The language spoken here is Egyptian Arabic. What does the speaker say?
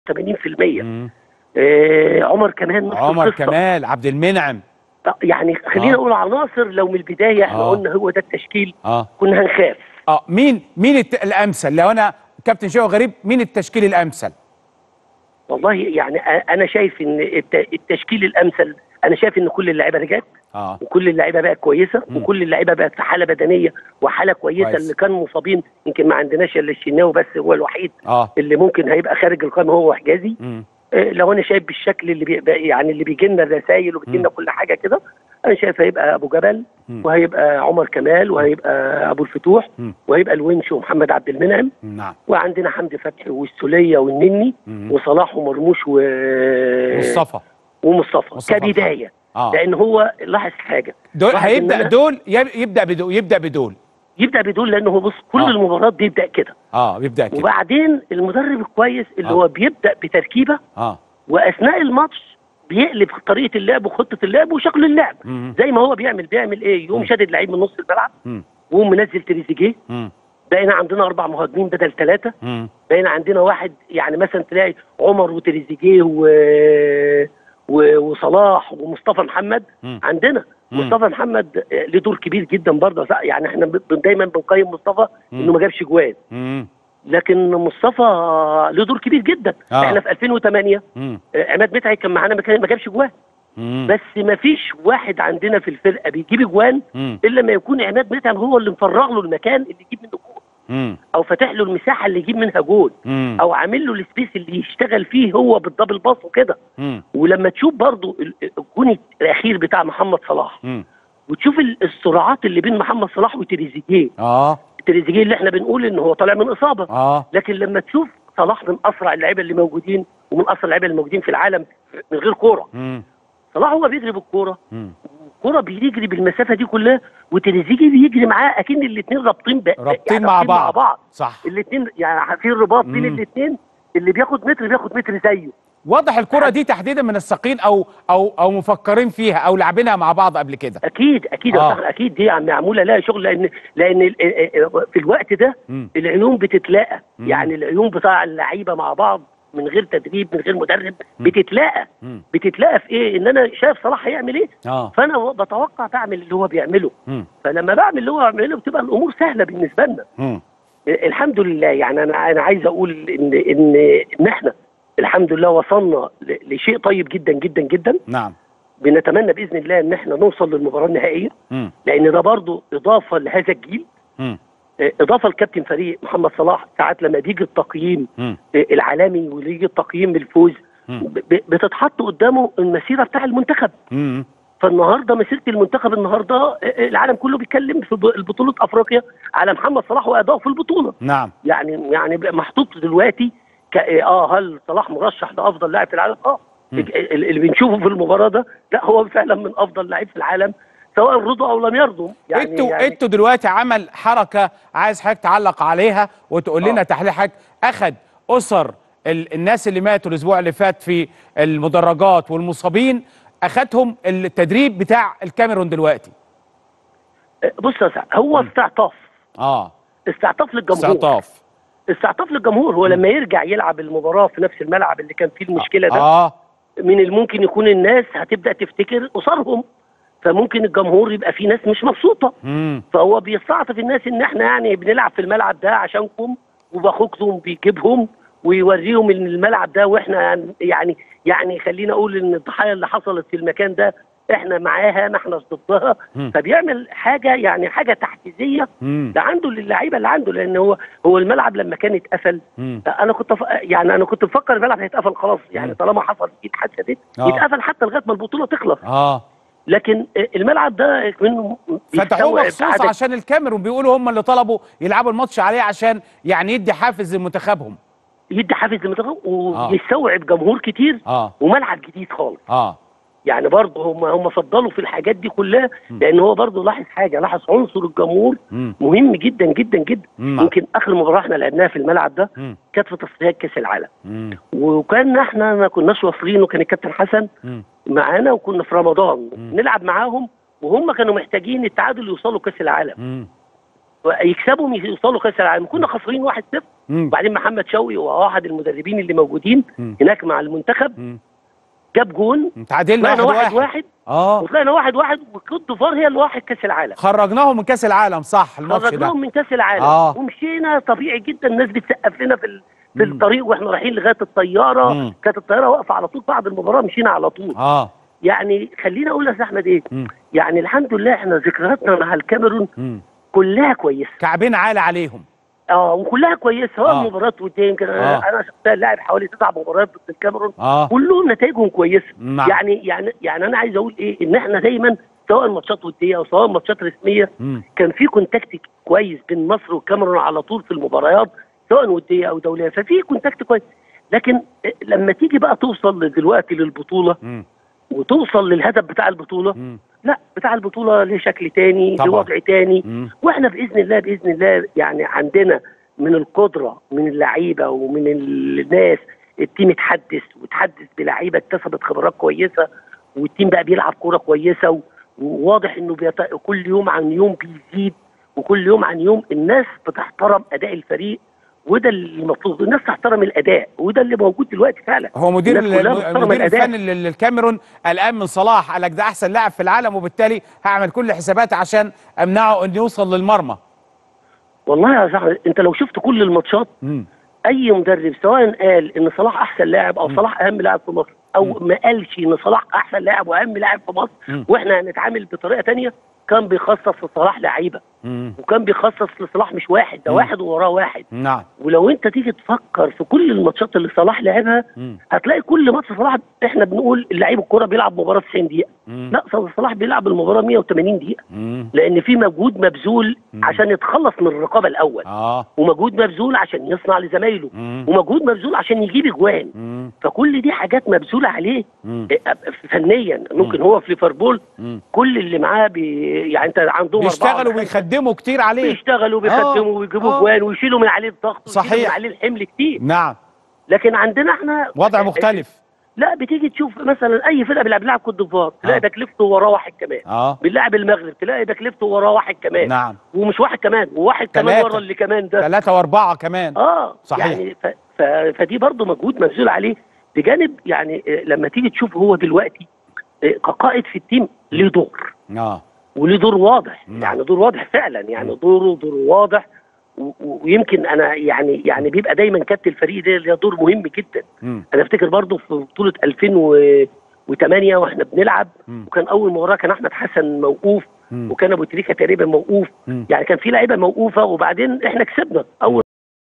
80% مم. آه عمر كمان نفس عمر القصة. كمال عبد المنعم طب يعني خلينا آه. نقول عناصر لو من البدايه احنا آه. قلنا هو ده التشكيل اه كنا هنخاف اه مين مين الت... الامثل لو انا كابتن شوقي غريب مين التشكيل الامثل والله يعني أ- انا شايف ان الت- التشكيل الامثل انا شايف ان كل اللعيبه رجعت اه وكل اللعيبه بقت كويسه مم. وكل اللعيبه بقت في حاله بدنيه وحاله كويسه كويس. اللي كانوا مصابين يمكن ما عندناش الا الشناوي بس هو الوحيد اه اللي ممكن هيبقى خارج القائمه هو وحجازي مم. آه، لو انا شايف بالشكل اللي بيبقى يعني اللي بيجي لنا الرسائل وبيجي لنا كل حاجه كده انا شايف هيبقى ابو جبل مم. وهيبقى عمر كمال وهيبقى ابو الفتوح مم. وهيبقى الونش ومحمد عبد المنعم نعم وعندنا حمدي فتحي والسوليه والنني مم. وصلاح ومرموش و مصطفى ومصطفى مصطفى كبدايه اه لان هو لاحظ حاجه دول واحد هيبدا مننا دول يب- يبدا بدول يبدا بدول يبدا بدول لانه هو بص كل آه. المباريات بيبدا كده اه بيبدا كده وبعدين المدرب الكويس اللي آه. هو بيبدا بتركيبه اه واثناء الماتش بيقلب طريقه اللعب وخطه اللعب وشكل اللعب مم. زي ما هو بيعمل بيعمل ايه يقوم مم. شادد لعيب من نص الملعب مم. ويقوم منزل تريزيجيه مم. بقينا عندنا اربع مهاجمين بدل ثلاثه مم. بقينا عندنا واحد يعني مثلا تلاقي عمر وتريزيجيه و... و... وصلاح ومصطفى محمد مم. عندنا مم. مصطفى محمد آه، له دور كبير جدا برضه يعني احنا ب- دايما بنقيم مصطفى مم. انه ما جابش جوان مم. لكن مصطفى له دور كبير جدا آه. احنا في 2008 مم. آه، عماد متعب كان معانا ما كان- ما جابش جوان مم. بس ما فيش واحد عندنا في الفرقه بيجيب جوان مم. الا ما يكون عماد متعب هو اللي مفرغ له المكان اللي يجيب منه جول مم. او فاتح له المساحه اللي يجيب منها جول مم. او عامل له السبيس اللي يشتغل فيه هو بالدبل باص وكده مم. ولما تشوف برضو ال- الجون الاخير بتاع محمد صلاح مم. وتشوف ال- الصراعات اللي بين محمد صلاح وتريزيجيه اه تريزيجيه اللي احنا بنقول ان هو طالع من اصابه اه لكن لما تشوف صلاح من اسرع اللعيبه اللي موجودين ومن اسرع اللعيبه اللي موجودين في العالم من غير كوره مم. صلاح هو بيجري بالكوره مم. الكوره بيجري بالمسافه دي كلها وتريزيجيه بيجري معاه اكن الاثنين رابطين ب... رابطين مع بعض. مع بعض صح الاثنين يعني في رباط بين مم. الاثنين اللي بياخد متر بياخد متر زيه واضح الكرة دي تحديدا من الساقين او او او مفكرين فيها او لاعبينها مع بعض قبل كده اكيد اكيد آه. آه. اكيد دي عم- معموله لها شغل لان لان ال- ال- في الوقت ده مم. العيون بتتلاقى مم. يعني العيون بتاع اللعيبه مع بعض من غير تدريب من غير مدرب مم. بتتلاقى مم. بتتلاقى في ايه ان انا شايف صلاح هيعمل ايه اه فانا بتوقع بعمل اللي هو بيعمله مم. فلما بعمل اللي هو بيعمله بتبقى الامور سهله بالنسبه لنا مم. الحمد لله يعني انا انا عايز اقول ان ان ان احنا الحمد لله وصلنا ل- لشيء طيب جدا جدا جدا نعم بنتمنى باذن الله ان احنا نوصل للمباراه النهائيه مم. لان ده برضو اضافه لهذا الجيل مم. آه، اضافه لكابتن فريق محمد صلاح ساعات لما بيجي التقييم مم. آه، العالمي ويجي التقييم بالفوز مم. ب- ب- بتتحط قدامه المسيره بتاع المنتخب مم. فالنهارده مسيره المنتخب النهارده آه، آه، العالم كله بيتكلم في ب- بطوله افريقيا على محمد صلاح وادائه في البطوله نعم يعني يعني بقى محطوط دلوقتي ك- اه هل صلاح مرشح لافضل لاعب في العالم؟ اه مم. ال- اللي بنشوفه في المباراه ده لا هو فعلا من افضل لاعب في العالم سواء رضوا او لم يرضوا يعني انتوا يعني انتوا دلوقتي عمل حركه عايز حضرتك تعلق عليها وتقول لنا آه. تحليل حضرتك اخذ اسر ال الناس اللي ماتوا الاسبوع اللي فات في المدرجات والمصابين اخذهم التدريب بتاع الكاميرون دلوقتي بص يا سعد هو استعطاف اه استعطاف للجمهور استعطاف استعطاف للجمهور هو لما يرجع يلعب المباراه في نفس الملعب اللي كان فيه المشكله ده اه من الممكن يكون الناس هتبدا تفتكر قصارهم فممكن الجمهور يبقى فيه ناس مش مبسوطه مم. فهو بيستعطف الناس ان احنا يعني بنلعب في الملعب ده عشانكم وباخوكم بيجيبهم ويوريهم ان الملعب ده واحنا يعني يعني خلينا اقول ان الضحايا اللي حصلت في المكان ده احنا معاها ما احناش ضدها مم. فبيعمل حاجه يعني حاجه تحفيزيه مم. ده عنده للعيبه اللي عنده لان هو هو الملعب لما كان اتقفل مم. انا كنت أف... يعني انا كنت مفكر الملعب هيتقفل خلاص يعني طالما حصل فيه الحادثه دي آه. يتقفل حتى لغايه ما البطوله تخلص اه لكن الملعب ده منه فتحوه بيستوعب مخصوص عدد- عشان الكاميرون بيقولوا هم اللي طلبوا يلعبوا الماتش عليه عشان يعني يدي حافز لمنتخبهم يدي حافز للمنتخب ويستوعب جمهور كتير اه وملعب جديد خالص اه يعني برضه هم هم فضلوا في الحاجات دي كلها لان هو برضه لاحظ حاجه لاحظ عنصر الجمهور مم. مهم جدا جدا جدا مم. يمكن اخر مباراه احنا لعبناها في الملعب ده مم. كانت في تصفيات كاس العالم مم. وكان احنا ما كناش واصلين وكان الكابتن حسن مم. معانا وكنا في رمضان نلعب معاهم وهم كانوا محتاجين التعادل يوصلوا كاس العالم مم. يكسبوا يوصلوا كاس العالم كنا خسرين 1-0 مم. وبعدين محمد شوقي وهو احد المدربين اللي موجودين مم. هناك مع المنتخب مم. جاب جون تعادلنا طلعنا واحد واحد واحد واحد اه وطلعنا واحد واحد وكوت ديفوار هي اللي واحد كاس العالم خرجناهم من كاس العالم صح الماتش ده خرجناهم من كاس العالم آه. ومشينا طبيعي جدا الناس بتسقف لنا في ال- في مم. الطريق واحنا رايحين لغايه الطياره مم. كانت الطياره واقفه على طول بعد المباراه مشينا على طول اه يعني خليني اقول يا أستاذ احمد ايه مم. يعني الحمد لله احنا ذكرياتنا مع الكاميرون مم. كلها كويسه كعبين عالي عليهم اه وكلها كويسه سواء آه. مباريات وديه يمكن آه. انا انا شخصيا لاعب حوالي تسع مباريات ضد الكاميرون اه كلهم نتائجهم كويسه نعم. يعني يعني يعني انا عايز اقول ايه ان احنا دايما سواء ماتشات وديه او سواء ماتشات رسميه مم. كان في كونتاكت كويس بين مصر والكاميرون على طول في المباريات سواء وديه او دوليه ففي كونتاكت كويس لكن لما تيجي بقى توصل دلوقتي للبطوله مم. وتوصل للهدف بتاع البطوله مم. لا بتاع البطوله ليه شكل تاني طبعا. ليه وضع تاني مم. واحنا باذن الله باذن الله يعني عندنا من القدره من اللعيبه ومن الناس التيم اتحدث وتحدث بلعيبه اكتسبت خبرات كويسه والتيم بقى بيلعب كوره كويسه و- وواضح انه بيت... كل يوم عن يوم بيزيد وكل يوم عن يوم الناس بتحترم اداء الفريق وده اللي المطلوب الناس تحترم الاداء وده اللي موجود دلوقتي فعلا هو مدير الناس كلها الم- بتحترم المدير الأداء. الفني لل- للكاميرون قلقان من صلاح قال لك ده احسن لاعب في العالم وبالتالي هعمل كل حساباتي عشان امنعه انه يوصل للمرمى والله يا صاحبي انت لو شفت كل الماتشات مم. اي مدرب سواء قال ان صلاح احسن لاعب او صلاح اهم لاعب في مصر او ما قالش ان صلاح احسن لاعب واهم لاعب في مصر مم. واحنا هنتعامل بطريقه تانية كان بيخصص لصلاح لعيبه مم. وكان بيخصص لصلاح مش واحد ده مم. واحد وراه واحد نعم ولو انت تيجي تفكر في كل الماتشات اللي صلاح لعبها مم. هتلاقي كل ماتش صلاح احنا بنقول اللعيب الكوره بيلعب مباراه 90 دقيقه مم. لا صلاح بيلعب المباراه 180 دقيقه مم. لان في مجهود مبذول مم. عشان يتخلص من الرقابه الاول اه ومجهود مبذول عشان يصنع لزمايله مم. ومجهود مبذول عشان يجيب اجوان مم. فكل دي حاجات مبذوله عليه مم. إيه، فنيا ممكن هو في ليفربول مم. كل اللي معاه بي يعني انت عندهم بيشتغلوا أربعة وبيخدموا كتير عليه بيشتغلوا وبيخدموا ويجيبوا آه. اجوان ويشيلوا من عليه الضغط ويشيلوا صحيح. من عليه الحمل كتير نعم لكن عندنا احنا وضع مختلف لا بتيجي تشوف مثلا اي فرقه بيلعب لاعب كوت ديفوار تلاقي آه. باك ليفت وراه واحد كمان اه بنلعب المغرب تلاقي باك ليفت وراه واحد كمان نعم ومش واحد كمان وواحد كمان تلاتة. ورا اللي كمان ده ثلاثة وأربعة كمان اه صحيح. يعني ف... ف... فدي برضه مجهود مبذول عليه بجانب يعني آه، لما تيجي تشوف هو دلوقتي آه، كقائد في التيم ليه دور اه وليه دور واضح نعم. يعني دور واضح فعلا يعني دوره دور واضح و- و- ويمكن انا يعني يعني بيبقى دايما كابتن الفريق ده ليه دور مهم جدا مم. انا افتكر برضه في بطوله 2008 واحنا بنلعب مم. وكان اول مباراه كان احمد حسن موقوف مم. وكان ابو تريكه تقريبا موقوف مم. يعني كان في لعيبه موقوفه وبعدين احنا كسبنا اول